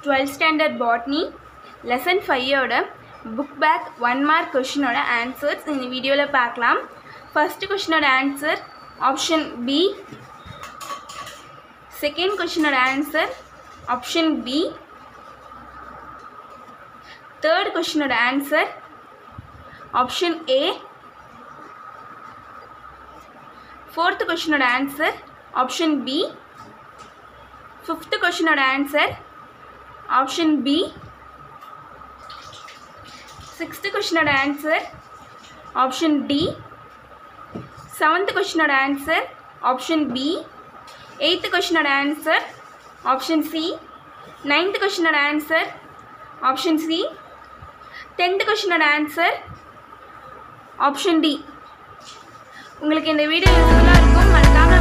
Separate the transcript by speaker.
Speaker 1: twelfth standard botany lesson ஃபையோட book back one mark கொஷினோட answers இந்த வீடியோவில் பார்க்கலாம் ஃபர்ஸ்ட் கொஷினோட ஆன்சர் ஆப்ஷன் பி செகண்ட் கொஷினோட ஆன்சர் ஆப்ஷன் பி தேர்ட் கொஷினோட ஆன்சர் ஆப்ஷன் ஏ ஃபோர்த் கொஷினோட ஆன்சர் ஆப்ஷன் பி ஃபிஃப்த் கொஷினோட ஆன்சர் ஆப்ஷன் பி சிக்ஸ்த்து கொஷினோட ஆன்சர் ஆப்ஷன் டி செவன்த் கொஷினோட ஆன்சர் ஆப்ஷன் பி எயித்து கொஷினோட ஆன்சர் ஆப்ஷன் சி நைன்த் கொஷினோட answer option C tenth கொஷினோட answer option D உங்களுக்கு இந்த video யூஸ்ஃபுல்லாக இருக்கும் மறக்காம